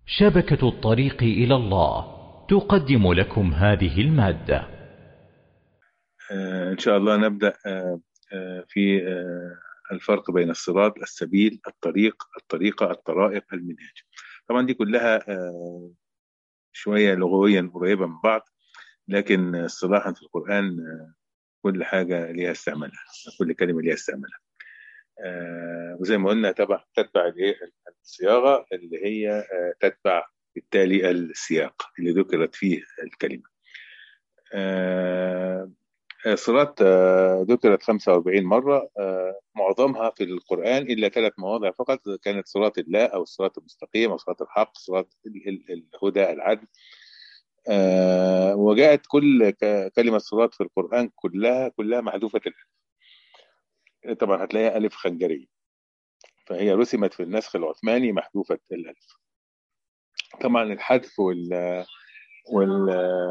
شبكة الطريق إلى الله تقدم لكم هذه المادة آه، إن شاء الله نبدأ آه، آه، في آه، الفرق بين الصراط السبيل الطريق الطريقة الطرائق المنهاج طبعا دي كلها آه، شوية لغويا قريبة من بعض لكن اصطلاحا في القرآن آه، كل حاجة ليها استعمالها كل كلمة ليها استعمالها آه، وزي ما قلنا تبع تتبع الايه الصياغة اللي هي آه، تتبع بالتالي السياق اللي ذكرت فيه الكلمة آه، صراط آه، ذكرت 45 مرة آه، معظمها في القرآن إلا ثلاث مواضع فقط كانت صراط الله أو الصراط المستقيم أو صراط الحق صراط ال- ال- الهدى العدل آه، وجاءت كل ك- كلمة صراط في القرآن كلها كلها محذوفة الألف طبعا هتلاقيها ألف خنجرية فهي رسمت في النسخ العثماني محذوفة الألف طبعا الحذف وال وال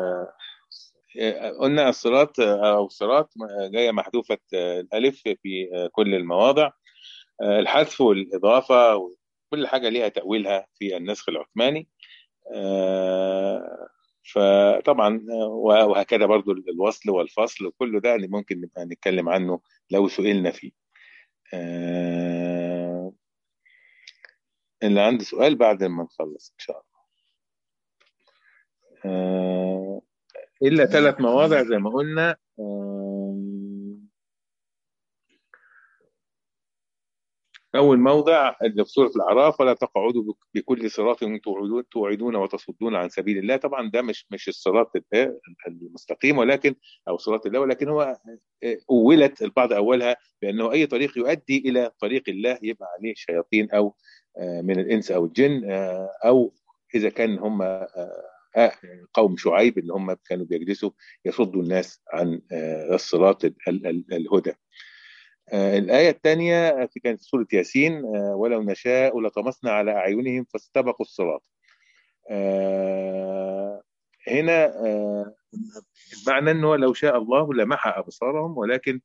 قلنا الصراط أو الصراط جاية محذوفة الألف في كل المواضع الحذف والإضافة وكل حاجة ليها تأويلها في النسخ العثماني فطبعا وهكذا برضو الوصل والفصل وكل ده اللي ممكن نبقى نتكلم عنه لو سئلنا فيه اللي عنده سؤال بعد ما نخلص إن شاء الله إلا ثلاث مواضع زي ما قلنا أول موضع اللي في سورة الأعراف ولا تقعدوا بكل صراط توعدون توعدون وتصدون عن سبيل الله طبعا ده مش مش الصراط المستقيم ولكن أو صراط الله ولكن هو أولت البعض أولها بأنه أي طريق يؤدي إلى طريق الله يبقى عليه شياطين أو من الإنس أو الجن أو إذا كان هم قوم شعيب اللي هم كانوا بيجلسوا يصدوا الناس عن الصراط الهدى الآية الثانية في كانت سورة ياسين ولو نشاء لطمسنا على أعينهم فاستبقوا الصراط هنا المعنى أنه لو شاء الله لمحى أبصارهم ولكن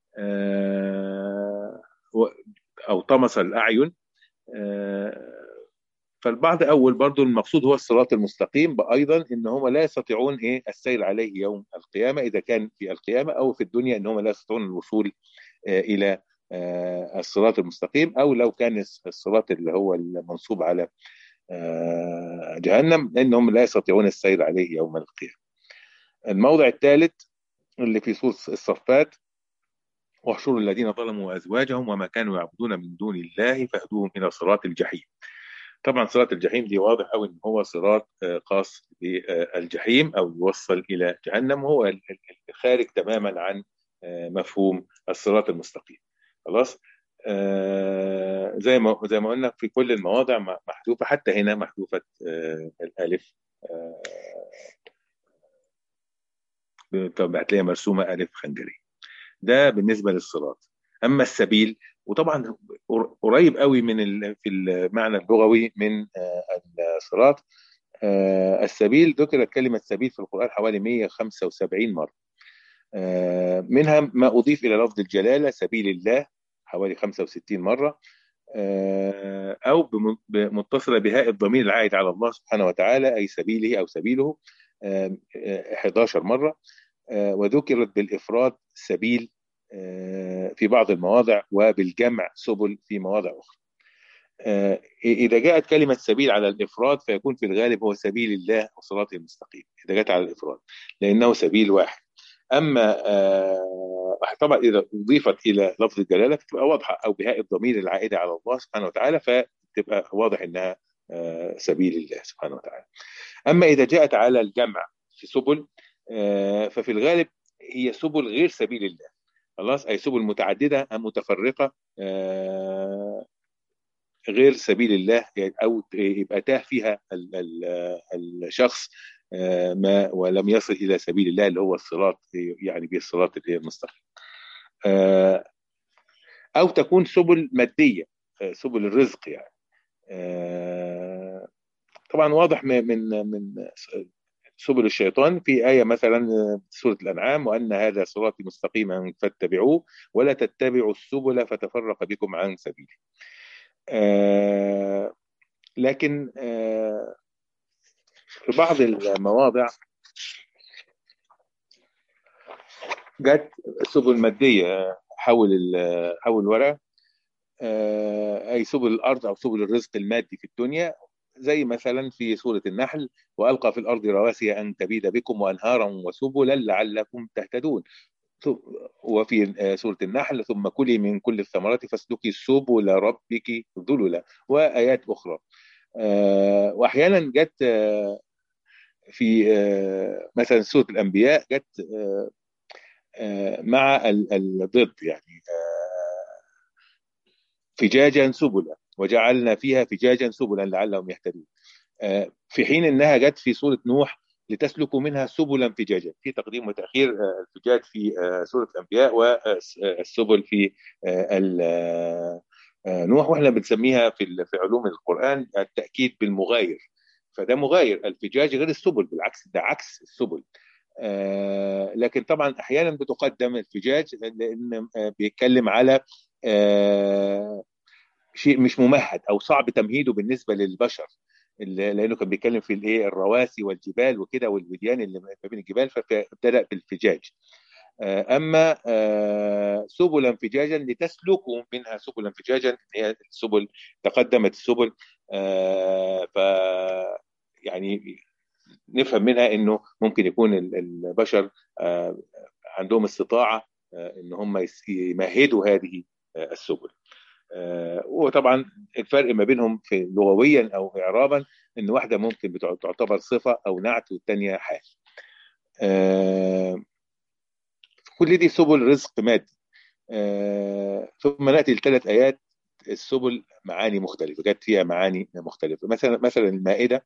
أو طمس الأعين فالبعض أول برضو المقصود هو الصراط المستقيم أيضا إن هم لا يستطيعون إيه السير عليه يوم القيامة إذا كان في القيامة أو في الدنيا إن هم لا يستطيعون الوصول الى الصراط المستقيم او لو كان الصراط اللي هو المنصوب على جهنم انهم لا يستطيعون السير عليه يوم القيامه. الموضع الثالث اللي في سوره الصفات واحشروا الذين ظلموا ازواجهم وما كانوا يعبدون من دون الله فاهدوهم الى صراط الجحيم. طبعا صراط الجحيم دي واضح قوي ان هو صراط خاص بالجحيم او يوصل الى جهنم وهو خارج تماما عن مفهوم الصراط المستقيم خلاص آه زي ما زي ما قلنا في كل المواضع محذوفه حتى هنا محذوفه آه الالف آه طب هتلاقيها مرسومه الف خنجري ده بالنسبه للصراط اما السبيل وطبعا قريب قوي من في المعنى اللغوي من آه الصراط آه السبيل ذكرت كلمه سبيل في القران حوالي 175 مره منها ما أضيف إلى لفظ الجلالة سبيل الله حوالي 65 مرة أو متصلة بهاء الضمير العائد على الله سبحانه وتعالى أي سبيله أو سبيله 11 مرة وذكرت بالإفراد سبيل في بعض المواضع وبالجمع سبل في مواضع أخرى إذا جاءت كلمة سبيل على الإفراد فيكون في الغالب هو سبيل الله وصراطه المستقيم إذا جاءت على الإفراد لأنه سبيل واحد اما آه طبعا اذا اضيفت الى لفظ الجلاله فتبقى واضحه او بهاء الضمير العائده على الله سبحانه وتعالى فتبقى واضح انها آه سبيل الله سبحانه وتعالى. اما اذا جاءت على الجمع في سبل آه ففي الغالب هي سبل غير سبيل الله. خلاص اي سبل متعدده متفرقه غير سبيل الله او يبقى تاه فيها الشخص ما ولم يصل الى سبيل الله اللي هو الصراط يعني به الصراط المستقيم او تكون سبل ماديه سبل الرزق يعني طبعا واضح من من سبل الشيطان في آية مثلا سورة الأنعام وأن هذا صراطي مستقيما فاتبعوه ولا تتبعوا السبل فتفرق بكم عن سبيله لكن في بعض المواضع جت سبل ماديه حول حول الورق اي سبل الارض او سبل الرزق المادي في الدنيا زي مثلا في سوره النحل والقى في الارض رواسي ان تبيد بكم وانهارا وسبلا لعلكم تهتدون وفي سورة النحل ثم كلي من كل الثمرات فاسلكي سبل ربك ذللا وآيات أخرى وأحيانا جت في مثلا سورة الأنبياء جت مع الضد يعني فجاجا سبلا وجعلنا فيها فجاجا سبلا لعلهم يهتدون في حين انها جت في سوره نوح لتسلكوا منها سبلا فجاجا في تقديم وتاخير الفجاج في سوره الانبياء والسبل في نوح واحنا بنسميها في في علوم القران التاكيد بالمغاير فده مغاير الفجاج غير السبل بالعكس ده عكس السبل آه لكن طبعا احيانا بتقدم الفجاج لان بيتكلم على آه شيء مش ممهد او صعب تمهيده بالنسبه للبشر لانه كان بيتكلم في الايه الرواسي والجبال وكده والوديان اللي ما بين الجبال فابتدا بالفجاج اما سبلا فجاجا لتسلكوا منها سبلا فجاجا هي السبل تقدمت السبل ف يعني نفهم منها انه ممكن يكون البشر عندهم استطاعه ان هم يمهدوا هذه السبل وطبعا الفرق ما بينهم في لغويا او اعرابا ان واحده ممكن تعتبر صفه او نعت والثانيه حال كل دي سبل رزق مادي ثم ناتي لثلاث ايات السبل معاني مختلفه جت فيها معاني مختلفه مثلا مثلا المائده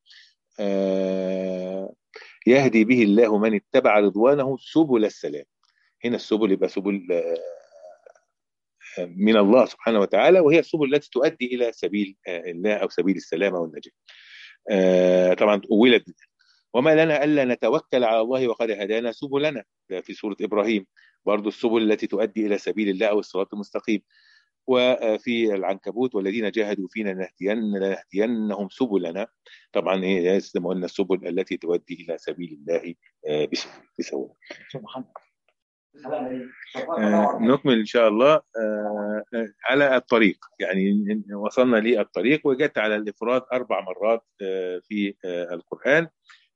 يهدي به الله من اتبع رضوانه سبل السلام هنا السبل يبقى سبل من الله سبحانه وتعالى وهي السبل التي تؤدي الى سبيل الله او سبيل السلامه والنجاه. طبعا اولت وما لنا الا نتوكل على الله وقد هدانا سبلنا في سوره ابراهيم برضو السبل التي تؤدي الى سبيل الله او الصراط المستقيم. وفي العنكبوت والذين جاهدوا فينا لنهدين لنهدينهم سبلنا طبعا ايه زي ما قلنا السبل التي تؤدي الى سبيل الله بسهوله. سبحان آه نكمل ان شاء الله آه على الطريق يعني وصلنا للطريق وجدت على الافراد اربع مرات آه في القران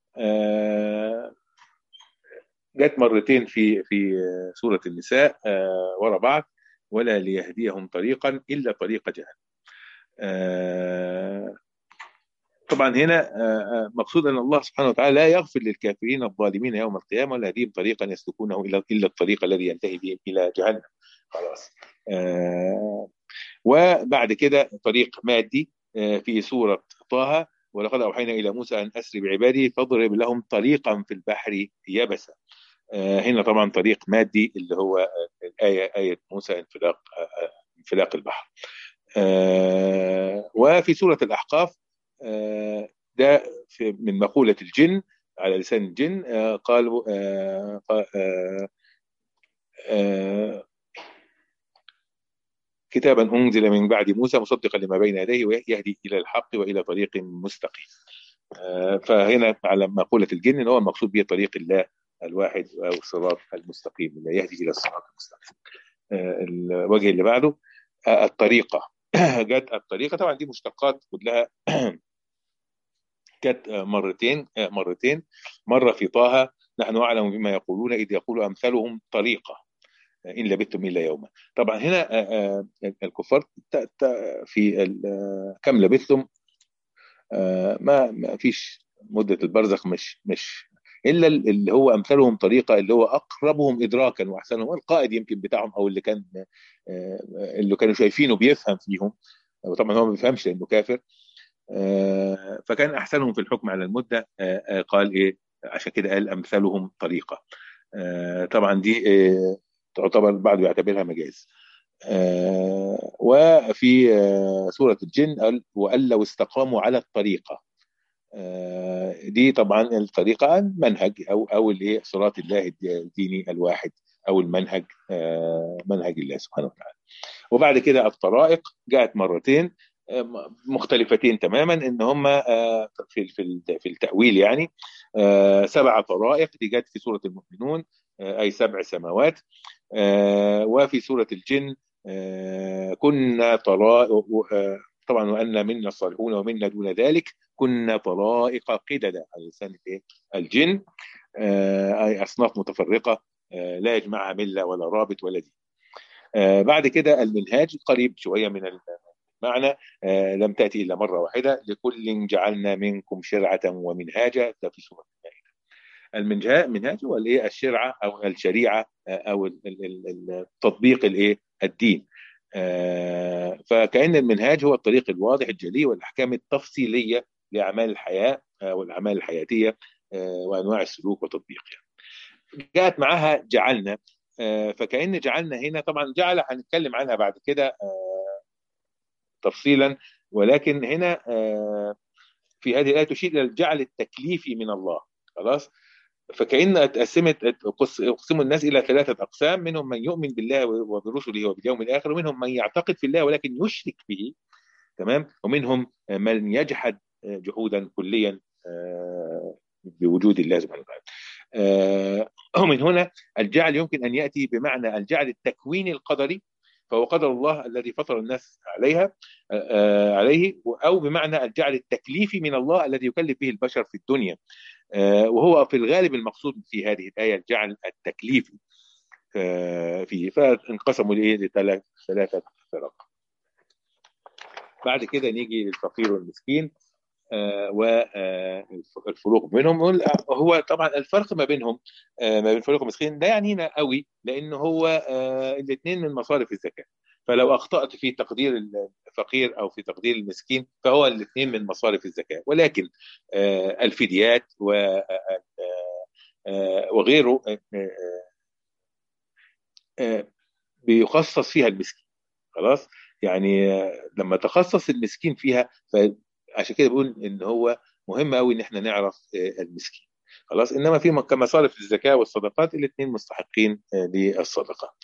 جت مرتين في في سوره النساء ورا بعض ولا ليهديهم طريقا الا طريق جهنم طبعا هنا مقصود ان الله سبحانه وتعالى لا يغفر للكافرين الظالمين يوم القيامه ولا يهديهم طريقا يسلكونه الا الا الطريق الذي ينتهي بهم الى جهنم خلاص وبعد كده طريق مادي في سوره طه ولقد اوحينا الى موسى ان اسر بعبادي فاضرب لهم طريقا في البحر يبسا هنا طبعا طريق مادي اللي هو الايه ايه موسى انفلاق انفلاق البحر وفي سوره الاحقاف ده في من مقولة الجن على لسان الجن قالوا كتابا أنزل من بعد موسى مصدقا لما بين يديه ويهدي إلى الحق وإلى طريق مستقيم فهنا على مقولة الجن إن هو المقصود به طريق الله الواحد أو الصراط المستقيم اللي يهدي إلى الصراط المستقيم الوجه اللي بعده الطريقة جت الطريقة طبعا دي مشتقات كلها جت مرتين مرتين مرة في طه نحن أعلم بما يقولون إذ يقول أمثالهم طريقة إن لبثتم إلا يوما طبعا هنا الكفار في كم لبثتم ما ما فيش مدة البرزخ مش مش الا اللي هو امثالهم طريقه اللي هو اقربهم ادراكا واحسنهم القائد يمكن بتاعهم او اللي كان اللي كانوا شايفينه بيفهم فيهم وطبعا هو ما بيفهمش لانه كافر فكان احسنهم في الحكم على المده قال ايه عشان كده قال امثالهم طريقه طبعا دي تعتبر بعض يعتبرها مجاز وفي سوره الجن قال وان لو استقاموا على الطريقه دي طبعا الطريقه المنهج او او الايه صراط الله الديني الواحد او المنهج منهج الله سبحانه وتعالى وبعد كده الطرائق جاءت مرتين مختلفتين تماما ان هم في في التاويل يعني سبع طرائق دي جت في سوره المؤمنون اي سبع سماوات وفي سوره الجن كنا طرائق طبعا وان منا الصالحون ومنا دون ذلك كنا طرائق قددا على لسان الجن اي اصناف متفرقه لا يجمعها مله ولا رابط ولا دين بعد كده المنهاج قريب شويه من المعنى لم تاتي الا مره واحده لكل جعلنا منكم شرعه ومنهاجا ده في سوره المنهاج المنهاج هو الايه الشرعه او الشريعه او التطبيق الايه الدين فكأن المنهاج هو الطريق الواضح الجلي والأحكام التفصيلية لأعمال الحياة والأعمال الحياتية وأنواع السلوك وتطبيقها جاءت معها جعلنا فكأن جعلنا هنا طبعا جعل هنتكلم عنها بعد كده تفصيلا ولكن هنا في هذه الآية تشير إلى الجعل التكليفي من الله خلاص فكأن اتقسمت اقسموا الناس الى ثلاثه اقسام منهم من يؤمن بالله وبرسله وباليوم الاخر ومنهم من يعتقد في الله ولكن يشرك به تمام ومنهم من يجحد جحودا كليا بوجود الله سبحانه وتعالى ومن هنا الجعل يمكن ان ياتي بمعنى الجعل التكويني القدري فهو قدر الله الذي فطر الناس عليها عليه او بمعنى الجعل التكليفي من الله الذي يكلف به البشر في الدنيا وهو في الغالب المقصود في هذه الايه الجعل التكليفي فيه فانقسموا لايه لثلاث ثلاثه فرق بعد كده نيجي للفقير والمسكين والفروق بينهم هو طبعا الفرق ما بينهم ما بين الفقير والمسكين ده يعنينا قوي لان هو الاثنين من مصارف الزكاه فلو اخطات في تقدير الفقير او في تقدير المسكين فهو الاثنين من مصارف الزكاه ولكن الفديات وغيره بيخصص فيها المسكين خلاص يعني لما تخصص المسكين فيها عشان كده بقول ان هو مهم قوي ان احنا نعرف المسكين خلاص انما في كمصارف الزكاه والصدقات الاثنين مستحقين للصدقه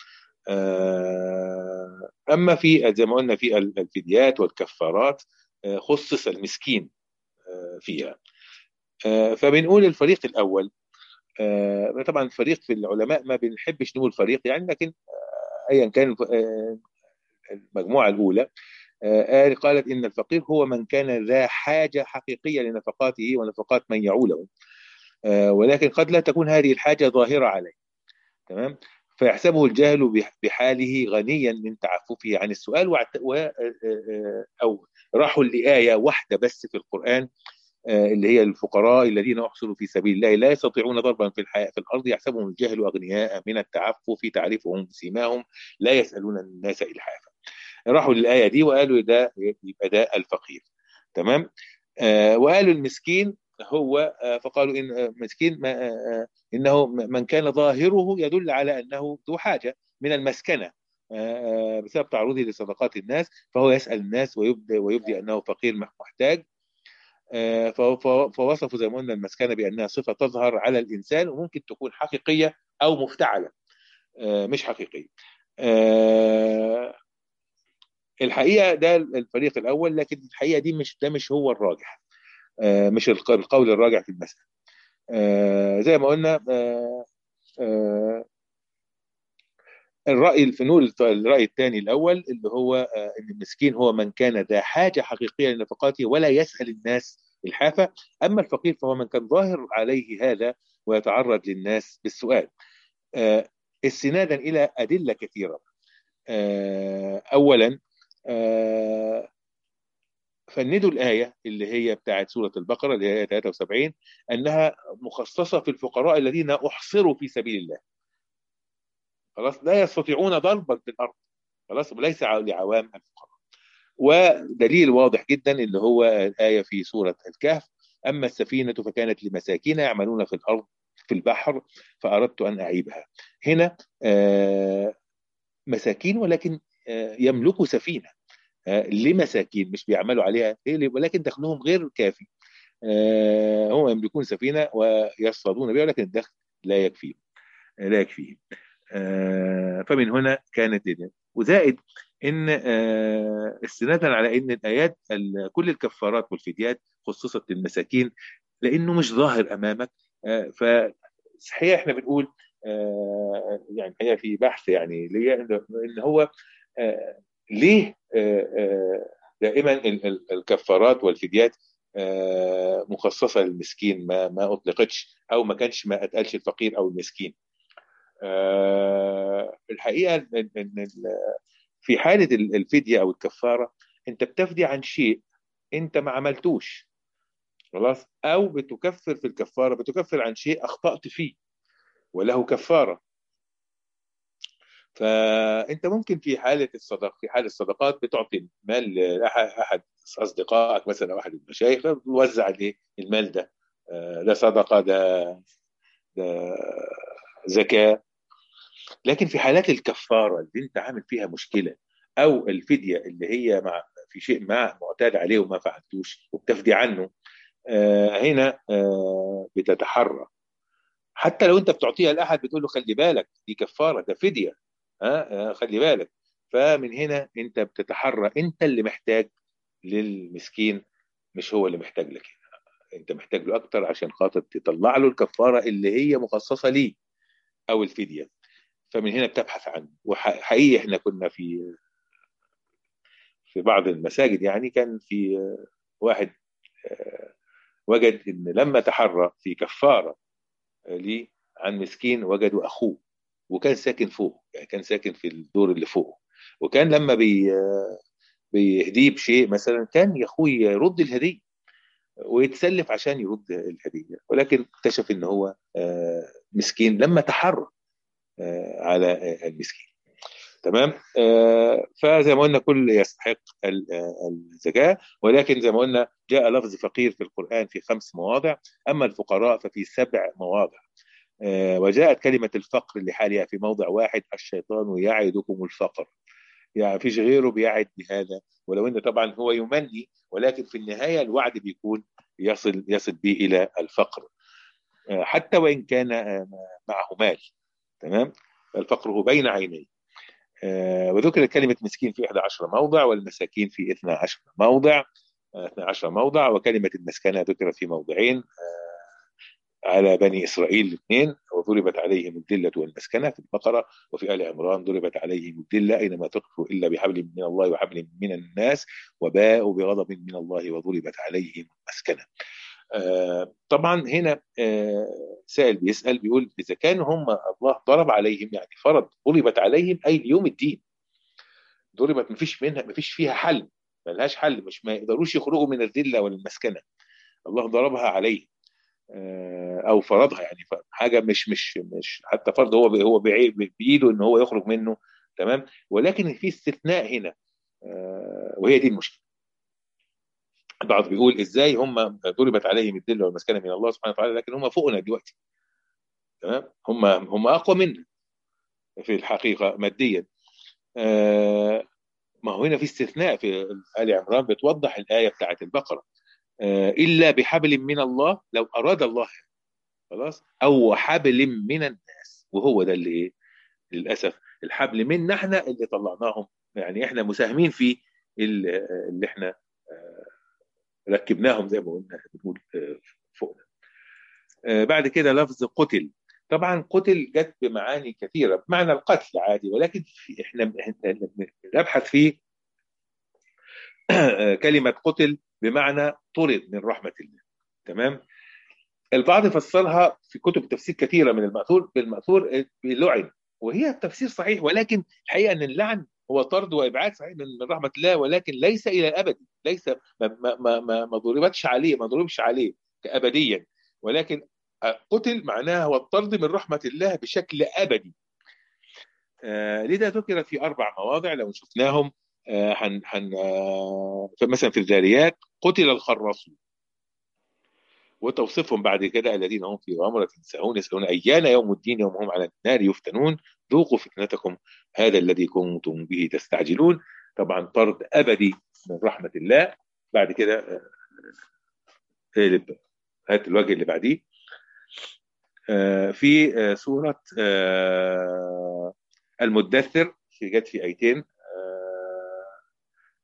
اما في زي ما قلنا في الفديات والكفارات خصص المسكين فيها فبنقول الفريق الاول طبعا الفريق في العلماء ما بنحبش نقول فريق يعني لكن ايا كان المجموعه الاولى قالت ان الفقير هو من كان ذا حاجه حقيقيه لنفقاته ونفقات من يعوله ولكن قد لا تكون هذه الحاجه ظاهره عليه تمام فيحسبه الجاهل بحاله غنيا من تعففه عن السؤال و... او راحوا لآية واحدة بس في القرآن اللي هي الفقراء الذين احصروا في سبيل الله لا يستطيعون ضربا في الحياة في الارض يحسبهم الجهل اغنياء من التعفف تعرفهم بسيماهم لا يسالون الناس الحافا راحوا للايه دي وقالوا ده يبقى ده الفقير تمام آه وقالوا المسكين هو آه فقالوا ان مسكين ما آه انه من كان ظاهره يدل على انه ذو حاجه من المسكنه بسبب تعرضه لصدقات الناس فهو يسال الناس ويبدي ويبدي انه فقير محتاج فوصفوا زي ما قلنا المسكنه بانها صفه تظهر على الانسان وممكن تكون حقيقيه او مفتعله مش حقيقيه الحقيقه ده الفريق الاول لكن الحقيقه دي مش ده مش هو الراجح مش القول الراجح في المساله زي ما قلنا الرأي الفنول الرأي الثاني الأول اللي هو أن المسكين هو من كان ذا حاجة حقيقية لنفقاته ولا يسأل الناس الحافة أما الفقير فهو من كان ظاهر عليه هذا ويتعرض للناس بالسؤال استنادا إلى أدلة كثيرة أولا فندوا الآية اللي هي بتاعت سورة البقرة اللي هي 73 أنها مخصصة في الفقراء الذين أحصروا في سبيل الله خلاص لا يستطيعون ضربا في الارض خلاص وليس لعوام الفقراء ودليل واضح جدا اللي هو الايه في سوره الكهف اما السفينه فكانت لمساكين يعملون في الارض في البحر فاردت ان اعيبها هنا آه مساكين ولكن آه يملكوا سفينه آه لمساكين مش بيعملوا عليها ولكن دخلهم غير كافي هم يملكون سفينه ويصطادون بها ولكن الدخل لا يكفيهم لا يكفيهم فمن هنا كانت دي. وزائد ان استنادا على ان الايات كل الكفارات والفديات خصصت للمساكين لانه مش ظاهر امامك فصحيح احنا بنقول يعني هي في بحث يعني ليا ان هو ليه دائما الكفارات والفديات مخصصه للمسكين ما ما اطلقتش او ما كانش ما اتقالش الفقير او المسكين الحقيقه ان في حاله الفديه او الكفاره انت بتفدي عن شيء انت ما عملتوش خلاص او بتكفر في الكفاره بتكفر عن شيء اخطات فيه وله كفاره فانت ممكن في حاله الصدق في حال الصدقات بتعطي مال لاحد اصدقائك مثلا او احد المشايخ توزع عليه المال ده ده صدقه ده ده زكاه لكن في حالات الكفاره اللي انت عامل فيها مشكله او الفديه اللي هي مع في شيء ما معتاد عليه وما فعلتوش وبتفدي عنه آه هنا آه بتتحرى حتى لو انت بتعطيها لاحد بتقول له خلي بالك دي كفاره ده فديه ها آه خلي بالك فمن هنا انت بتتحرى انت اللي محتاج للمسكين مش هو اللي محتاج لك انت محتاج له اكتر عشان خاطر تطلع له الكفاره اللي هي مخصصه ليه او الفديه فمن هنا بتبحث عنه وحقيقي احنا كنا في في بعض المساجد يعني كان في واحد وجد ان لما تحرى في كفاره لي عن مسكين وجدوا اخوه وكان ساكن فوق يعني كان ساكن في الدور اللي فوقه وكان لما بي بيهديه بشيء مثلا كان يا اخوي يرد الهديه ويتسلف عشان يرد الهديه ولكن اكتشف ان هو مسكين لما تحرى على المسكين تمام آه فزي ما قلنا كل يستحق الزكاة ولكن زي ما قلنا جاء لفظ فقير في القرآن في خمس مواضع أما الفقراء ففي سبع مواضع آه وجاءت كلمة الفقر لحالها في موضع واحد الشيطان يعدكم الفقر يعني فيش غيره بيعد بهذا ولو ان طبعا هو يمني ولكن في النهايه الوعد بيكون يصل يصل به الى الفقر آه حتى وان كان معه مال تمام الفقر هو بين عينيه آه وذكر كلمة مسكين في 11 موضع والمساكين في 12 موضع آه 12 موضع وكلمة المسكنة ذكرت في موضعين آه على بني إسرائيل الاثنين وضربت عليهم الذلة والمسكنة في البقرة وفي آل عمران ضربت عليهم الذلة أينما تقفوا إلا بحبل من الله وحبل من الناس وباءوا بغضب من الله وضربت عليهم المسكنة آه طبعا هنا آه سائل بيسال بيقول اذا كان هم الله ضرب عليهم يعني فرض ضربت عليهم اي ليوم الدين ضربت ما فيش منها ما فيش فيها حل ما لهاش حل مش ما يقدروش يخرجوا من الذله ولا المسكنه الله ضربها عليهم آه او فرضها يعني حاجه مش مش مش حتى فرض هو هو بايده ان هو يخرج منه تمام ولكن في استثناء هنا وهي دي المشكله البعض بيقول ازاي هم ضربت عليهم الذله والمسكنه من الله سبحانه وتعالى لكن هم فوقنا دلوقتي تمام هم هم اقوى منا في الحقيقه ماديا آه ما هو هنا في استثناء في ال عمران بتوضح الايه بتاعت البقره آه الا بحبل من الله لو اراد الله خلاص او حبل من الناس وهو ده اللي ايه للاسف الحبل منا احنا اللي طلعناهم يعني احنا مساهمين في اللي احنا آه ركبناهم زي ما قلنا بنقول فوقنا بعد كده لفظ قتل طبعا قتل جت بمعاني كثيره بمعنى القتل عادي ولكن في احنا نبحث في كلمه قتل بمعنى طرد من رحمه الله تمام البعض فسرها في كتب تفسير كثيره من المأثور بالمأثور بلعن وهي التفسير صحيح ولكن الحقيقه ان اللعن هو طرد وابعاد صحيح من رحمه الله ولكن ليس الى الابد ليس ما ما ما, ما ضربتش عليه ما ضربش عليه ابديا ولكن قتل معناها هو الطرد من رحمه الله بشكل ابدي آه لذا ذكر في اربع مواضع لو شفناهم آه حن حن آه مثلا في الذاريات قتل الخراصون وتوصفهم بعد كده الذين هم في غمرة يسعون يسألون أيان يوم الدين يوم هم على النار يفتنون ذوقوا فتنتكم هذا الذي كنتم به تستعجلون طبعا طرد أبدي من رحمة الله بعد كده قلب هات الوجه اللي بعديه في سورة المدثر في جت في آيتين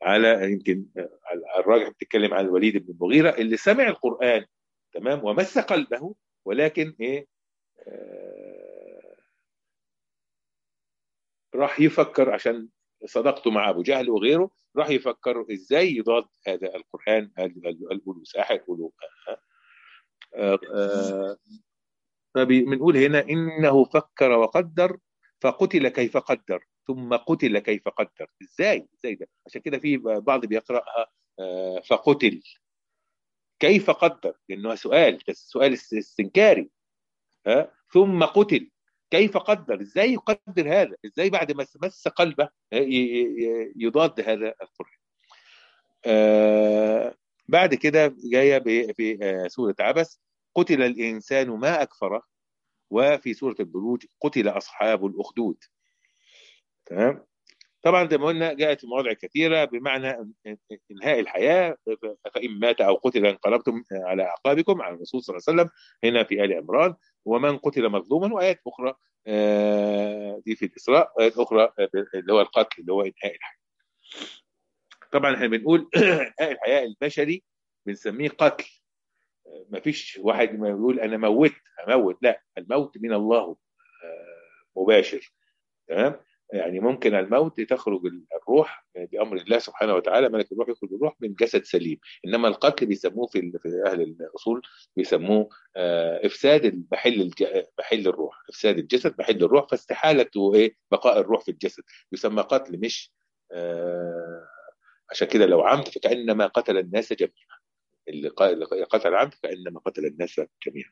على يمكن الراجح بتتكلم عن الوليد بن المغيره اللي سمع القران تمام ومس قلبه ولكن ايه آه راح يفكر عشان صداقته مع ابو جهل وغيره راح يفكر ازاي يضاد هذا القران قولوا ساحر قولوا فبنقول هنا انه فكر وقدر فقتل كيف قدر ثم قتل كيف قدر ازاي ازاي ده عشان كده في بعض بيقراها فقتل كيف قدر لانه سؤال سؤال استنكاري ها ثم قتل كيف قدر ازاي يقدر هذا ازاي بعد ما مس قلبه يضاد هذا القرآن آه بعد كده جايه في سوره عبس قتل الانسان ما اكفره وفي سوره البروج قتل اصحاب الاخدود تمام طبعا زي ما قلنا جاءت في مواضع كثيره بمعنى انهاء الحياه فان مات او قتل انقلبتم على اعقابكم على الرسول صلى الله عليه وسلم هنا في ال عمران ومن قتل مظلوما وايات اخرى دي في الاسراء وايات اخرى اللي هو القتل اللي هو انهاء الحياه. طبعا احنا بنقول انهاء الحياه البشري بنسميه قتل ما فيش واحد ما يقول انا موت اموت لا الموت من الله مباشر تمام يعني ممكن الموت تخرج الروح بامر الله سبحانه وتعالى ملك الروح يخرج الروح من جسد سليم انما القتل بيسموه في في اهل الاصول بيسموه افساد محل محل الروح افساد الجسد محل الروح فاستحاله ايه بقاء الروح في الجسد يسمى قتل مش آه عشان كده لو عمد فكانما قتل الناس جميعا اللي قتل عمد فانما قتل الناس جميعا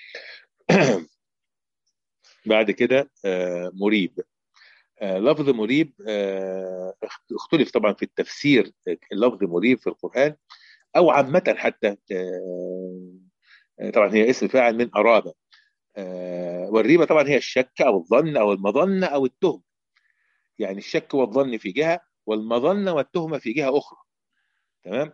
بعد كده آه مريب آه لفظ مريب آه اختلف طبعا في التفسير لفظ مريب في القرآن أو عامة حتى آه طبعا هي اسم فاعل من أرابة والريبة طبعا هي الشك أو الظن أو المظنة أو التهم يعني الشك والظن في جهة والمظنة والتهمة في جهة أخرى تمام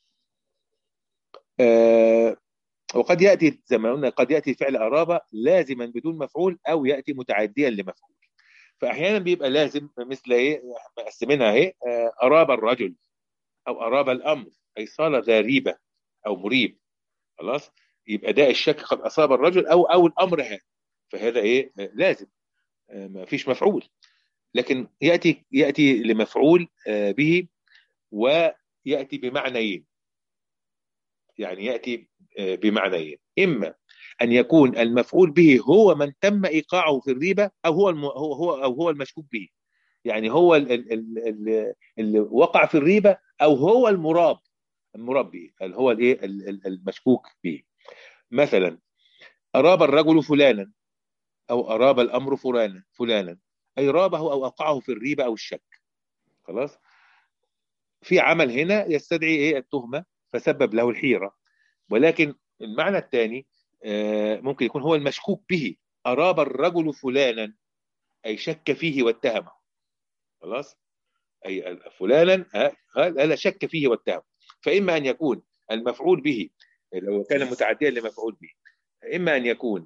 وقد يأتي زي ما قلنا قد يأتي فعل أرابة لازما بدون مفعول أو يأتي متعديا لمفعول فاحيانا بيبقى لازم مثل ايه مقسمينها ايه اراب الرجل او اراب الامر اي صار ذا ريبه او مريب خلاص يبقى ده الشك قد اصاب الرجل او او الامر هذا فهذا ايه لازم ما فيش مفعول لكن ياتي ياتي لمفعول به وياتي بمعنيين يعني ياتي بمعنيين اما ان يكون المفعول به هو من تم ايقاعه في الريبه او هو الم... هو هو او هو المشكوك به يعني هو اللي, اللي وقع في الريبه او هو المراب المراب به اللي هو الايه المشكوك به مثلا اراب الرجل فلانا او اراب الامر فلانا فلانا اي رابه او اوقعه في الريبه او الشك خلاص في عمل هنا يستدعي ايه التهمه فسبب له الحيره ولكن المعنى الثاني ممكن يكون هو المشكوك به أراب الرجل فلانا أي شك فيه واتهمه خلاص أي فلانا هذا شك فيه واتهمه فإما أن يكون المفعول به لو كان متعديا لمفعول به إما أن يكون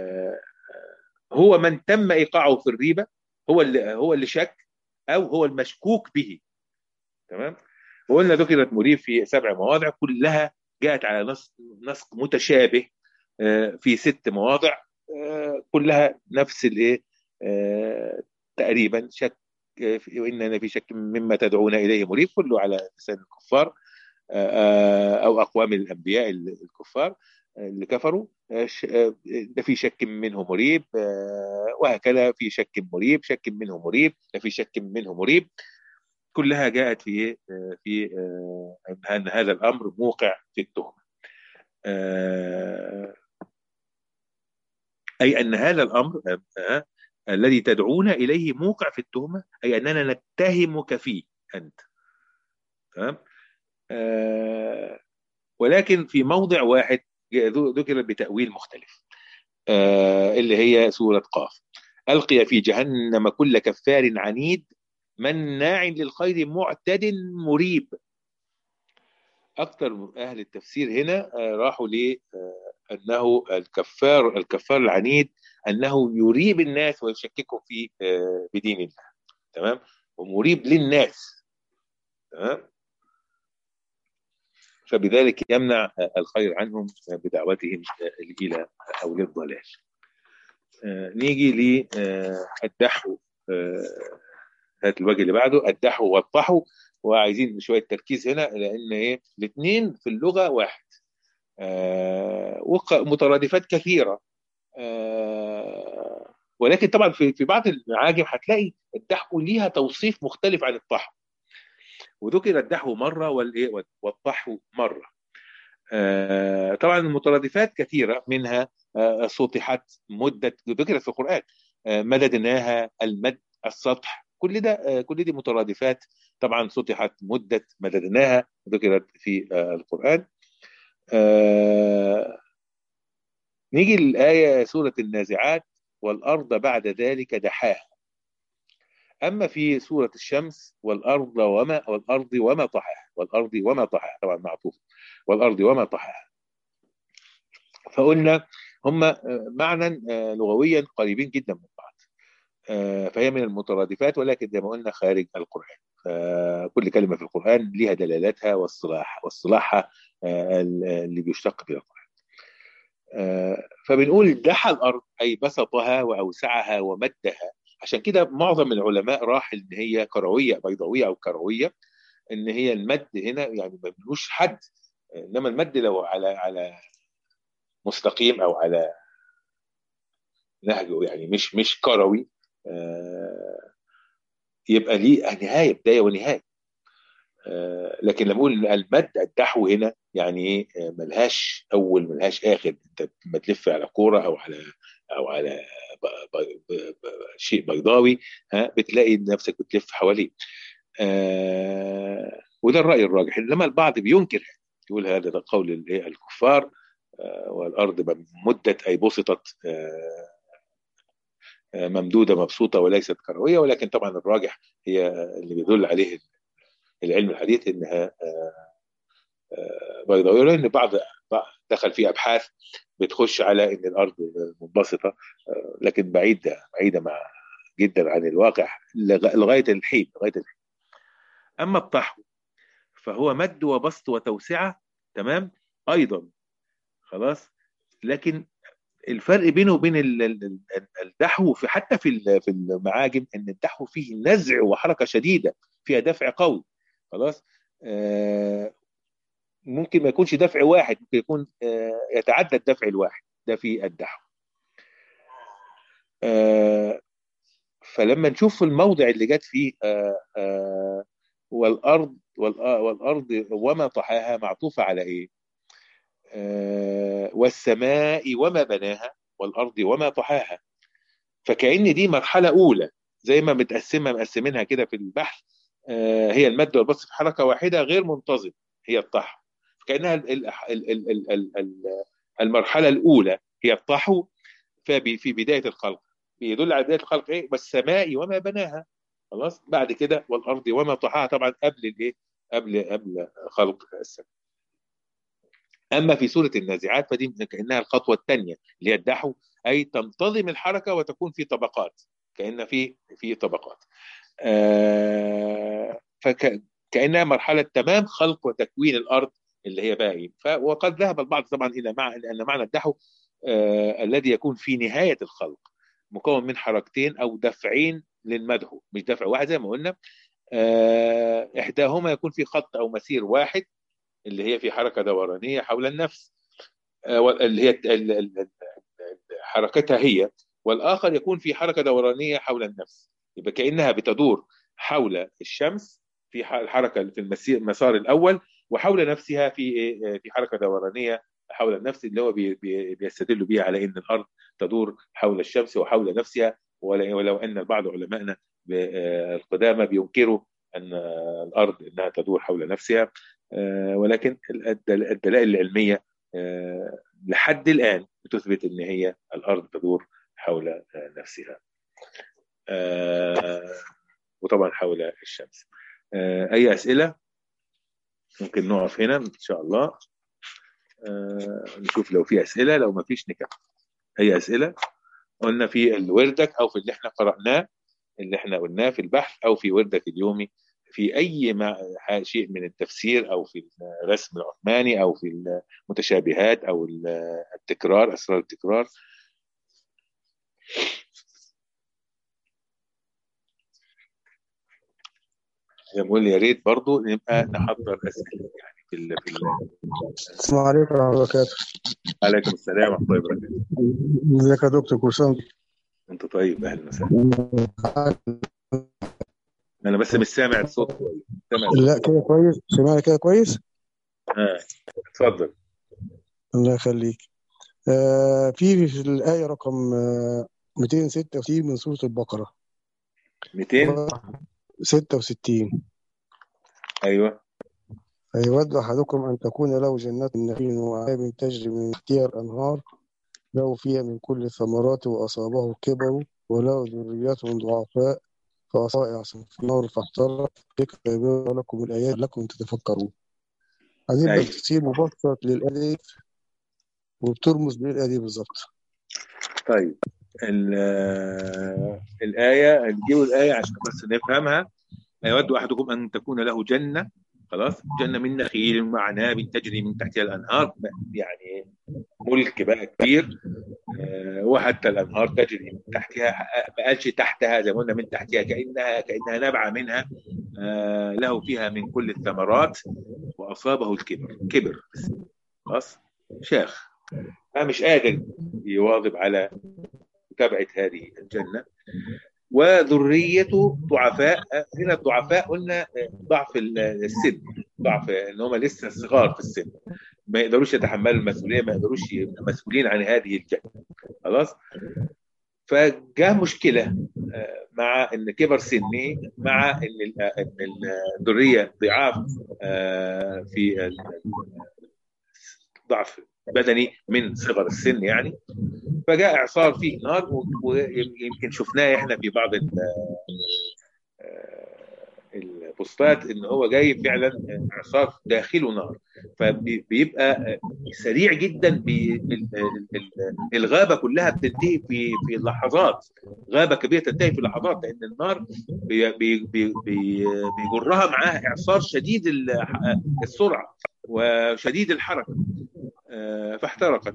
هو من تم إيقاعه في الريبة هو اللي هو اللي شك أو هو المشكوك به تمام وقلنا ذكرت مريب في سبع مواضع كلها جاءت على نسق نسق متشابه في ست مواضع كلها نفس الايه تقريبا شك واننا في شك مما تدعون اليه مريب كله على لسان الكفار او اقوام الانبياء الكفار اللي كفروا ده في شك منه مريب وهكذا في شك مريب شك منه مريب ده في شك منه مريب كلها جاءت في في ان هذا الامر موقع في التهمه أي أن هذا الأمر آه الذي تدعون إليه موقع في التهمة أي أننا نتهمك فيه أنت تمام آه ولكن في موضع واحد ذكر بتأويل مختلف آه اللي هي سورة قاف ألقي في جهنم كل كفار عنيد مناع للخير معتد مريب أكثر أهل التفسير هنا راحوا ل انه الكفار الكفار العنيد انه يريب الناس ويشككهم في بدين الله تمام ومريب للناس تمام فبذلك يمنع الخير عنهم بدعوتهم الى او للضلال نيجي للدحو هات الوجه اللي بعده الدحو والطحو وعايزين شويه تركيز هنا لان ايه الاثنين في اللغه واحد آه ومترادفات كثيره آه ولكن طبعا في في بعض المعاجم هتلاقي الدحو ليها توصيف مختلف عن الطحو وذكر الدحو مره والايه والطحو مره آه طبعا المترادفات كثيره منها آه سطحت مده ذكرت في القران آه مددناها المد السطح كل ده كل دي مترادفات طبعا سطحت مدة مددناها ذكرت في القرآن نيجي للآية سورة النازعات والأرض بعد ذلك دحاها أما في سورة الشمس والأرض وما والأرض وما طحاها والأرض وما طحاها طبعا معطوف والأرض وما طحاها فقلنا هم معنى لغويا قريبين جدا من بعض فهي من المترادفات ولكن زي ما قلنا خارج القرآن كل كلمة في القرآن لها دلالاتها والصلاح والصلاحها اللي بيشتق بها القرآن فبنقول دحى الأرض أي بسطها وأوسعها ومدها عشان كده معظم العلماء راح ان هي كرويه بيضاويه او كرويه ان هي المد هنا يعني ما بنقولوش حد انما المد لو على على مستقيم او على نهجه يعني مش مش كروي يبقى ليه نهايه بدايه ونهايه لكن لما اقول المد الدحو هنا يعني ايه ملهاش اول ملهاش اخر انت لما تلف على كوره او على او على ب... ب... ب... شيء بيضاوي ها بتلاقي نفسك بتلف حواليه آه وده الراي الراجح انما البعض بينكر يقول هذا ده قول الكفار آه والارض مدت اي بسطت آه ممدوده مبسوطه وليست كرويه ولكن طبعا الراجح هي اللي بيدل عليه العلم الحديث انها بيضاويه لان بعض دخل في ابحاث بتخش على ان الارض منبسطه لكن بعيده بعيده مع جدا عن الواقع لغايه الحين لغايه الحين اما الطحو فهو مد وبسط وتوسعه تمام ايضا خلاص لكن الفرق بينه وبين الدحو في حتى في في المعاجم ان الدحو فيه نزع وحركه شديده فيها دفع قوي خلاص آه ممكن ما يكونش دفع واحد ممكن يكون آه يتعدى الدفع الواحد ده في الدحو آه فلما نشوف الموضع اللي جت فيه والارض والارض وما طحاها معطوفه على ايه والسماء وما بناها والارض وما طحاها فكأن دي مرحله اولى زي ما متقسمه مقسمينها كده في البحث هي المد والبسط في حركه واحده غير منتظم هي الطحو كانها المرحله الاولى هي الطحو في بدايه الخلق بيدل على بدايه الخلق ايه والسماء وما بناها خلاص بعد كده والارض وما طحاها طبعا قبل الايه قبل قبل خلق السماء اما في سوره النازعات فدي كانها الخطوه الثانيه اللي هي الدحو اي تنتظم الحركه وتكون في طبقات كان في في طبقات آه فكانها مرحله تمام خلق وتكوين الارض اللي هي باقي وقد ذهب البعض طبعا الى مع ان معنى الدحو آه الذي يكون في نهايه الخلق مكون من حركتين او دفعين للمدحو مش دفع واحد زي ما قلنا آه احداهما يكون في خط او مسير واحد اللي هي في حركه دورانيه حول النفس آه اللي هي حركتها هي والاخر يكون في حركه دورانيه حول النفس يبقى كانها بتدور حول الشمس في الحركه في المسير المسار الاول وحول نفسها في في حركه دورانيه حول النفس اللي هو بيستدلوا بها على ان الارض تدور حول الشمس وحول نفسها ولو ان بعض علمائنا القدامى بينكروا ان الارض انها تدور حول نفسها ولكن الدلائل العلميه لحد الان بتثبت ان هي الارض تدور حول نفسها وطبعا حول الشمس اي اسئله ممكن نقف هنا ان شاء الله نشوف لو في اسئله لو ما فيش نكمل اي اسئله قلنا في الوردك او في اللي احنا قراناه اللي احنا قلناه في البحث او في وردك اليومي في اي شيء من التفسير او في الرسم العثماني او في المتشابهات او التكرار اسرار التكرار بقول يا ريت برضه نبقى نحضر اسئله يعني في ال في السلام عليكم ورحمه الله وبركاته عليكم السلام ورحمه الله وبركاته ازيك يا دكتور كل سنه انت طيب اهلا وسهلا انا بس مش سامع الصوت كويس لا كده كويس سمعني كده كويس اه اتفضل الله يخليك آه في في الآية رقم آه 266 من سورة البقرة 266 أيوة أيود أحدكم أن تكون له جنات من نخيل وأعناب تجري من تحتها الأنهار له فيها من كل الثمرات وأصابه الكبر وله ذريات ضعفاء فأصابع في النار فاحترق ذكر لكم الآيات لكم تتفكرون عايزين أيوة. تفسير مبسط للآية وبترمز للآية دي بالظبط طيب الآية نجيب الآية عشان بس نفهمها يود أحدكم أن تكون له جنة خلاص جنة من نخيل وعناب تجري من تحتها الأنهار يعني ملك بقى كبير وحتى الأنهار تجري من تحتها ما قالش تحتها زي ما قلنا من تحتها كأنها كأنها نابعة منها له فيها من كل الثمرات وأصابه الكبر كبر خلاص شيخ ما مش قادر يواظب على متابعة هذه الجنة وذريته ضعفاء هنا الضعفاء قلنا ضعف السن ضعف ان هم لسه صغار في السن ما يقدروش يتحملوا المسؤوليه ما يقدروش يبقوا مسؤولين عن هذه الجنه خلاص فجاء مشكله مع ان كبر سني مع ان ان الذريه ضعاف في ضعف بدني من صغر السن يعني فجاء اعصار فيه نار ويمكن شفناه احنا في بعض البوستات ان هو جاي فعلا اعصار داخله نار فبيبقى سريع جدا الغابه كلها بتنتهي في في لحظات غابه كبيره تنتهي في لحظات لان النار بي بي بي بيجرها معاه اعصار شديد السرعه وشديد الحركه فاحترقت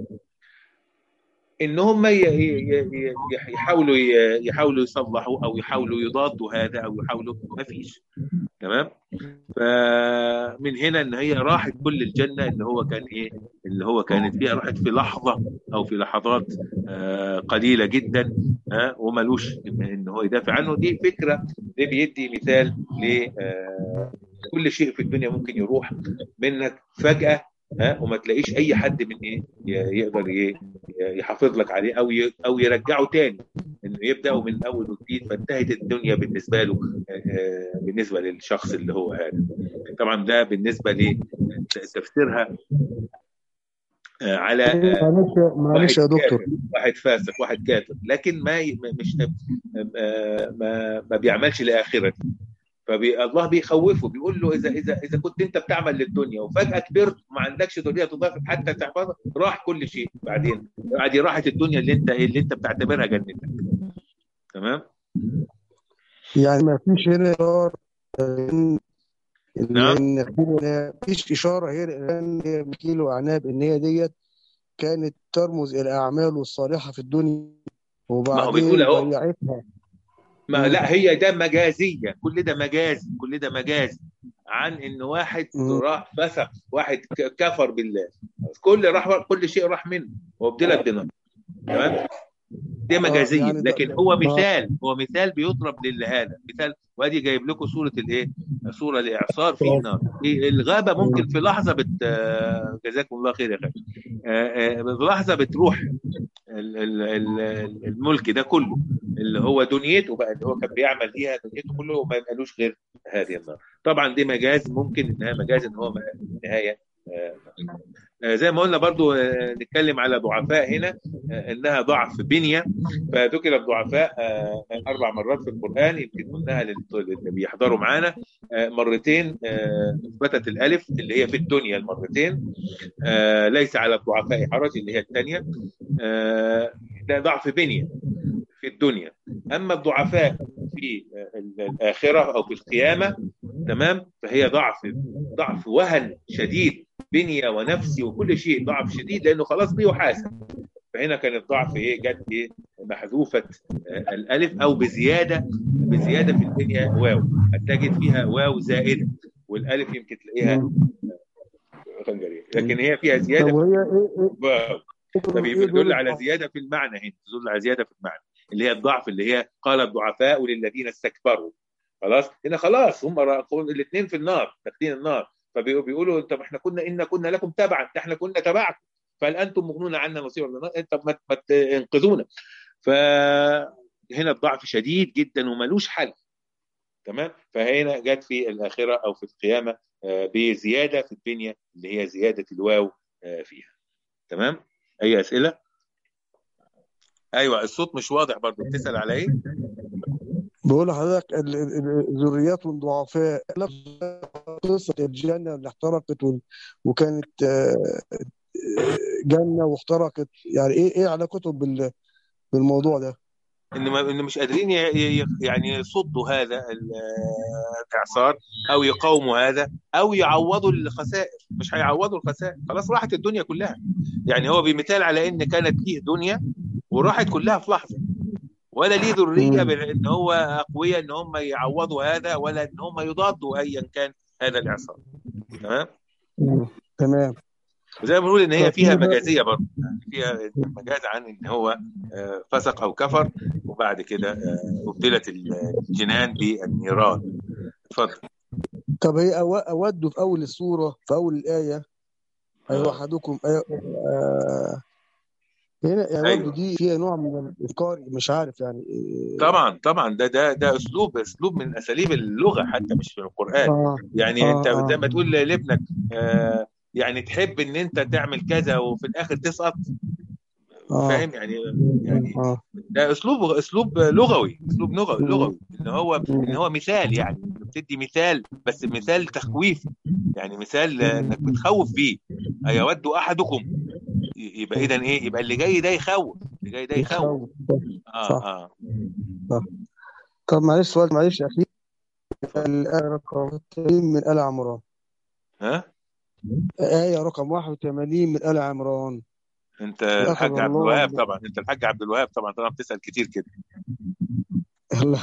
ان هم يحاولوا يحاولوا يصلحوا او يحاولوا يضادوا هذا او يحاولوا ما فيش تمام فمن هنا ان هي راحت كل الجنه اللي هو كان ايه اللي هو كانت فيها راحت في لحظه او في لحظات قليله جدا ها وملوش ان هو يدافع عنه دي فكره دي بيدي مثال ل كل شيء في الدنيا ممكن يروح منك فجاه ها وما تلاقيش اي حد من ايه يقدر ايه يحافظ لك عليه او او يرجعه تاني انه يبداوا من اول وجديد فانتهت الدنيا بالنسبه له بالنسبه للشخص اللي هو هذا طبعا ده بالنسبه لتفسيرها على معلش يا دكتور واحد فاسق واحد كافر لكن ما مش ما ما بيعملش لاخرته فالله بيخوفه بيقول له اذا اذا اذا كنت انت بتعمل للدنيا وفجاه كبرت وما عندكش ذريه تضاف حتى تحفظها راح كل شيء بعدين بعدين راحت الدنيا اللي انت اللي انت بتعتبرها جنتك تمام يعني ما فيش هنا اشاره نعم ان فيش اشاره هنا ان كيلو اعناب ان هي ديت كانت ترمز الى اعماله الصالحه في الدنيا وبعدين ضيعتها ما لا هي ده مجازيه كل ده مجازي كل ده مجازي عن ان واحد راح فسق واحد كفر بالله كل راح كل شيء راح منه وابدلت بنار تمام دي مجازيه يعني لكن هو مثال هو مثال بيضرب لهذا مثال وادي جايب لكم صوره الايه صوره لاعصار في النار الغابه ممكن في لحظه بت جزاكم الله خير يا اخي في لحظه بتروح الملك ده كله اللي هو دنيته بقى اللي هو كان بيعمل فيها دنيته كله وما يبقالوش غير هذه النار طبعا دي مجاز ممكن انها مجاز ان هو النهايه زي ما قلنا برضو نتكلم على ضعفاء هنا انها ضعف بنيه فذكر الضعفاء اربع مرات في القران يمكن قلناها اللي بيحضروا معانا مرتين اثبتت الالف اللي هي في الدنيا المرتين ليس على الضعفاء حرج اللي هي الثانيه ده ضعف بنيه في الدنيا اما الضعفاء في الاخره او في القيامه تمام فهي ضعف ضعف وهن شديد بنيه ونفسي وكل شيء ضعف شديد لانه خلاص بيحاسب فهنا كان الضعف ايه جت ايه محذوفه الالف او بزياده بزياده في البنيه واو هتجد فيها واو زائده والالف يمكن تلاقيها خنجريه لكن هي فيها زياده طب وهي ايه واو فبيدل على زياده في المعنى هنا تدل على زياده في المعنى اللي هي الضعف اللي هي قال الضعفاء للذين استكبروا خلاص هنا خلاص هم الاثنين في النار داخلين النار فبيقولوا طب احنا كنا ان كنا لكم تبعا احنا كنا تبعكم فهل انتم مغنون عنا نصيبا من النار طب ما تنقذونا فهنا الضعف شديد جدا وملوش حل تمام فهنا جت في الاخره او في القيامه بزياده في الدنيا اللي هي زياده الواو فيها تمام اي اسئله ايوه الصوت مش واضح برضه بتسال على ايه بقول لحضرتك ذريات ضعفاء قصه الجنه اللي احترقت وكانت جنه واحترقت يعني ايه ايه علاقتهم بالموضوع ده؟ ان ان مش قادرين يعني يصدوا هذا الاعصار او يقاوموا هذا او يعوضوا الخسائر مش هيعوضوا الخسائر خلاص راحت الدنيا كلها يعني هو بمثال على ان كانت ليه دنيا وراحت كلها في لحظه ولا ليه ذريه ان هو اقوياء ان هم يعوضوا هذا ولا ان هم يضادوا ايا كان هذا الاعصار تمام تمام وزي ما بنقول ان هي فيها مجازيه برضه يعني فيها مجاز عن ان هو فسق او كفر وبعد كده ابدلت الجنان بالنيران اتفضل طب هي اود في اول السوره في اول الايه ايوه احدكم أيوة آه هنا يعني أيوة. دي فيها نوع من الافكار مش عارف يعني طبعا طبعا ده ده ده اسلوب اسلوب من اساليب اللغه حتى مش في القران آه يعني آه انت آه زي ما تقول لابنك آه يعني تحب ان انت تعمل كذا وفي الاخر تسقط آه. فاهم يعني يعني آه. ده اسلوب اسلوب لغوي اسلوب لغوي لغوي ان هو ان هو مثال يعني بتدي مثال بس مثال تخويف يعني مثال انك بتخوف بيه ايود احدكم يبقى اذا ايه يبقى اللي جاي ده يخوف اللي جاي ده يخوف اه صح. اه صح. طب معلش سؤال معلش اخير الآية رقم من آل عمران ها؟ آية رقم 81 من آل عمران انت الحاج عبد الوهاب طبعا انت الحاج عبد الوهاب طبعا طبعا بتسال كتير كده الله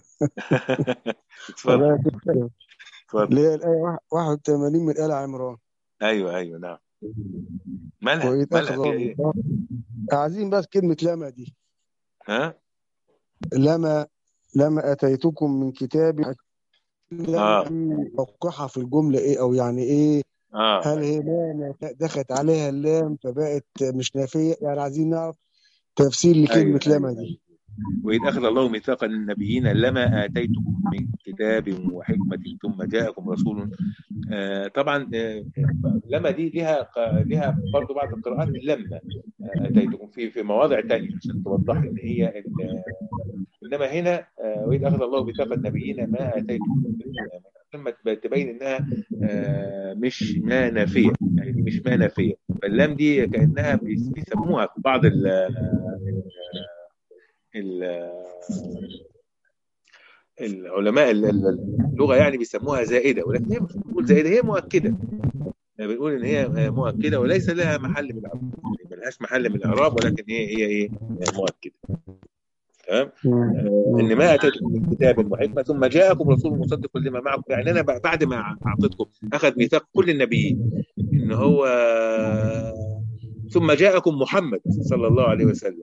اتفضل اللي هي الايه 81 من ال عمران ايوه ايوه نعم مالها مالها ايه عايزين بس كلمه لما دي ها لما لما اتيتكم من كتاب آه. موقعها في الجمله ايه او يعني ايه آه. هل هي لام دخلت عليها اللام فبقت مش نافيه يعني عايزين نعرف تفسير لكلمه أيوة. لما دي وإذ أخذ الله ميثاق النبيين لما آتيتكم من كتاب وحكمة ثم جاءكم رسول آه طبعا آه لما دي لها لها برضه بعض القراءات لما آتيتكم في في مواضع ثانيه عشان توضح ان هي انما هنا آه وإذ أخذ الله ميثاق النبيين ما آتيتكم لما تبين انها آه مش ما نافيه يعني دي مش ما نافيه فاللام دي كانها بيسموها في بعض ال العلماء اللغه يعني بيسموها زائده ولكن هي مش بنقول زائده هي مؤكده بنقول ان هي مؤكده وليس لها محل من الاعراب ما لهاش محل من الاعراب ولكن هي هي ايه مؤكده تمام ان ما اتيتكم من كتاب وحكمه ثم جاءكم رسول مصدق لما معكم يعني انا بعد ما اعطيتكم اخذ ميثاق كل النبيين ان هو ثم جاءكم محمد صلى الله عليه وسلم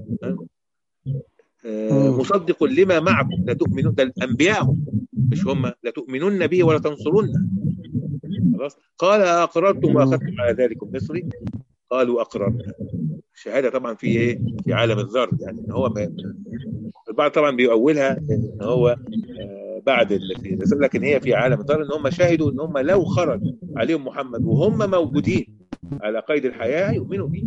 مصدق لما معكم لا تؤمنون ده الانبياء مش هم لا تؤمنون به ولا تنصرون خلاص قال اقررتم واخذتم على ذلكم مصري قالوا اقررنا الشهاده طبعا في ايه في عالم الذر يعني ان هو البعض طبعا بيؤولها ان هو بعد لكن هي في عالم الذر ان هم شهدوا ان هم لو خرج عليهم محمد وهم موجودين على قيد الحياه يؤمنوا به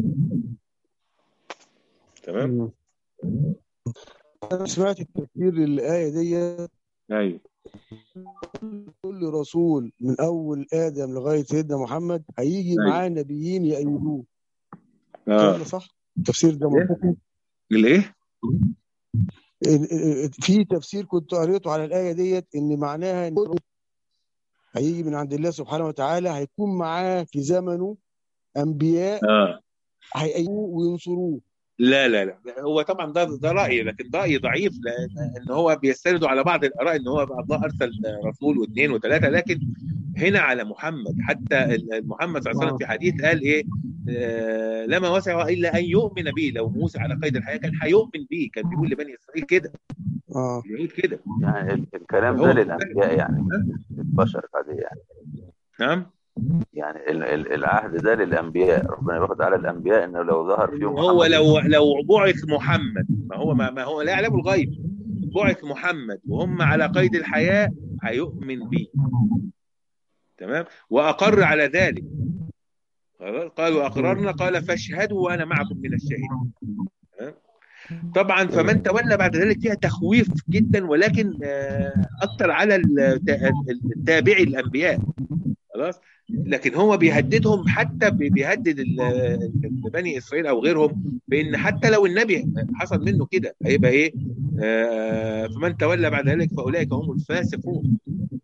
تمام انا سمعت التفسير للايه دي ايوه كل رسول من اول ادم لغايه سيدنا محمد هيجي أيوة. معاه نبيين يأيدوه اه صح التفسير ده منطقي الايه ال- ال- في تفسير كنت قريته على الآية ديت إن معناها إن هيجي من عند الله سبحانه وتعالى هيكون معاه في زمنه أنبياء اه هيأيوه وينصروه لا لا لا هو طبعا ده ده راي لكن ده راي ضعيف لان ان هو بيستندوا على بعض الاراء ان هو الله ارسل رسول واثنين وثلاثه لكن هنا على محمد حتى ال- محمد صلى الله عليه وسلم في حديث قال ايه آه لما وسع الا ان يؤمن به لو موسى على قيد الحياه كان هيؤمن به كان بيقول لبني اسرائيل كده اه بيقول كده يعني ال- الكلام هو ده للانبياء يعني مش للبشر العاديه يعني نعم يعني ال- ال- العهد ده للانبياء ربنا بياخد على الانبياء انه لو ظهر فيهم هو محمد لو لو بعث محمد ما هو ما, ما هو لا يعلم الغيب بعث محمد وهم على قيد الحياه هيؤمن به تمام واقر على ذلك خلاص؟ قالوا اقررنا قال فاشهدوا وانا معكم من الشهيد تمام؟ طبعا فمن تولى بعد ذلك فيها تخويف جدا ولكن آه، اكثر على الت- التابعي الانبياء خلاص لكن هو بيهددهم حتى بي- بيهدد ال- ال- بني اسرائيل او غيرهم بان حتى لو النبي حصل منه كده هيبقى ايه آه، فمن تولى بعد ذلك فاولئك هم الفاسقون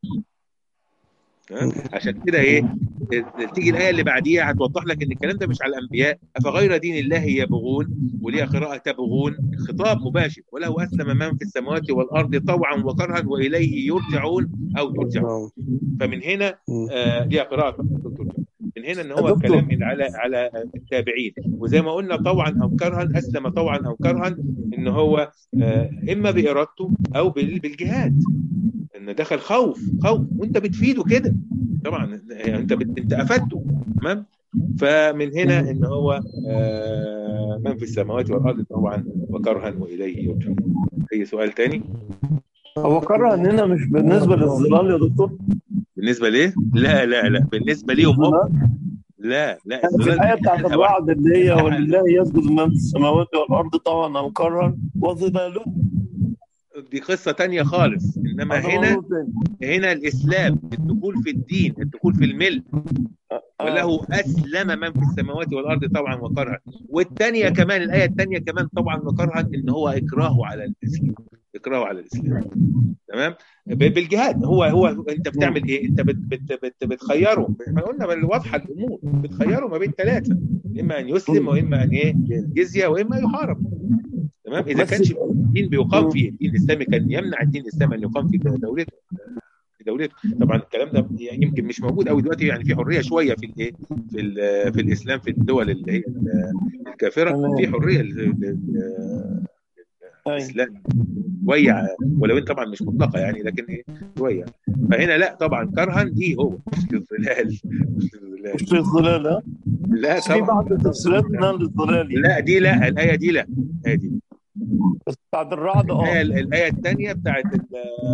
تمام؟ عشان كده ايه تيجي الايه اللي بعديها هتوضح لك ان الكلام ده مش على الانبياء افغير دين الله يبغون وليها قراءه تبغون خطاب مباشر وله اسلم من في السماوات والارض طوعا وكرها واليه يرجعون او ترجعون آه. فمن هنا مم. آه ليها قراءه ترجعون من هنا ان هو دكتور. الكلام من على على التابعين وزي ما قلنا طوعا او كرها اسلم طوعا او كرها ان هو آه اما بارادته او بال- بالجهاد ان دخل خوف خوف وانت بتفيده كده طبعا انت بت... انت افدته تمام فمن هنا ان هو آه من في السماوات والارض طوعا وكرها واليه يرجعون اي سؤال تاني هو كره هنا مش بالنسبه للظلال يا دكتور بالنسبه ليه لا لا لا بالنسبه ليهم هم لا لا في الظلال الآية بتاعت حاجة واحدة. الرعد اللي هي ولله يسجد من في السماوات والأرض طوعا أو كرها وظلاله دي قصه تانية خالص انما هذا هنا موضوع تاني. هنا الاسلام الدخول في الدين الدخول في الملك آه. وله اسلم من في السماوات والارض طوعا وكرها والثانيه كمان الايه الثانيه كمان طوعا وكرها ان هو اكراه على الاسلام اكراه على الاسلام تمام ب- بالجهاد هو هو انت بتعمل ايه انت بت بت بت بتخيره احنا قلنا بل- واضحه الامور بتخيره ما بين ثلاثه اما ان يسلم واما ان ايه الجزيه واما يحارب تمام اذا بس- كانش الدين بيقام فيه الدين الاسلامي كان يمنع الدين الاسلامي ان يقام في دولته في دولته طبعا الكلام ده يمكن مش موجود قوي دلوقتي يعني في حريه شويه في الايه في ال- في الاسلام في الدول اللي هي الكافره تمام. في حريه لل- لل- أيوة. الاسلام شويه ولو ان طبعا مش مطلقه يعني لكن ايه شويه فهنا لا طبعا كرها دي هو مش للظلال مش للظلال مش الظلال ها لا بس في طبعا بعض التفسيرات انها للظلال يعني. لا دي لا الايه دي لا الايه دي بس بتاعت الرعد الآية اه الآية الثانية بتاعت ال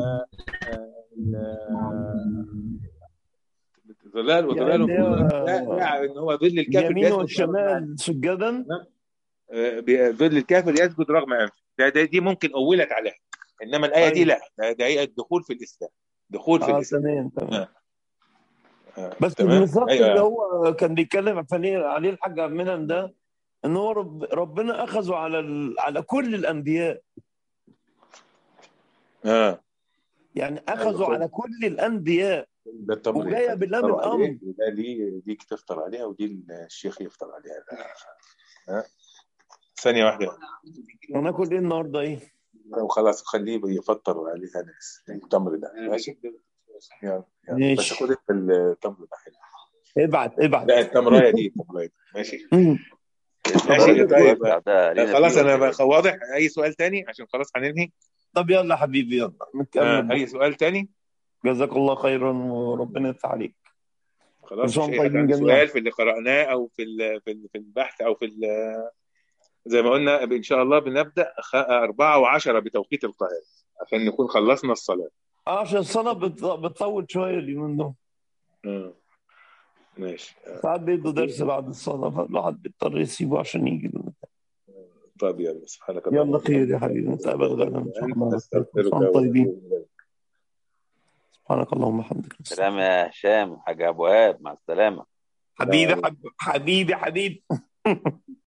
ال- ظلال وظلال يعني هي- لا لا ان هو ظل الكافر اليمين يسجد رغم والشمال سجدا آه، ب- ظل الكافر يسجد رغم انفه ده, ده دي ممكن اولت عليها انما الايه دي أيوة. لا ده, ده هي الدخول في الاسلام دخول في اه الاسلام تمام تمام آه، بس تمام الميثاق اللي ايوه هو كان بيتكلم عليه عليه الحاج عبد المنعم ده ان هو رب ربنا اخذه على ال... على كل الانبياء اه يعني اخذه أيوة. على كل الانبياء ده التمر وجاية بالله من يفطر عليه، أمر. وده ليه ديك تفطر عليها ودي الشيخ يفطر عليها ها ثانية واحدة هناكل ايه النهارده ايه؟ وخلاص خليه يفطر عليها ناس التمر ده ماشي يلا يلا بس ماشي. خد انت التمر ده حلو ابعت ابعت لا التمرايه دي التمرايه دي ماشي مم. ماشي طيب بعدها لينا خلاص فيه انا وقت. بقى واضح اي سؤال تاني عشان خلاص هننهي طب يلا حبيبي يلا آه. نكمل اي سؤال تاني جزاك الله خيرا وربنا يفتح عليك خلاص إن شاء مش الله اي حد طيبين عنده جميعا. سؤال في اللي قرأناه او في ال- في ال- في البحث او في ال- زي ما قلنا ان شاء الله بنبدا خ- أربعة وعشرة بتوقيت القاهره عشان نكون خلصنا الصلاه اه عشان الصلاه بت- بتطول شويه اليومين دول آه. ماشي آه. ساعات بيدوا درس بعد الصلاه فالواحد بيضطر يسيبه عشان يجي طب يلا سبحانك اللهم يلا خير يا حبيبي نتقابل غدا ان شاء الله استغفرك كل سنة طيبين وأتوب إليك. سبحانك اللهم وبحمدك سلام يا هشام حاج ابو وهاب مع السلامه حبيبي حب... حبيبي حبيبي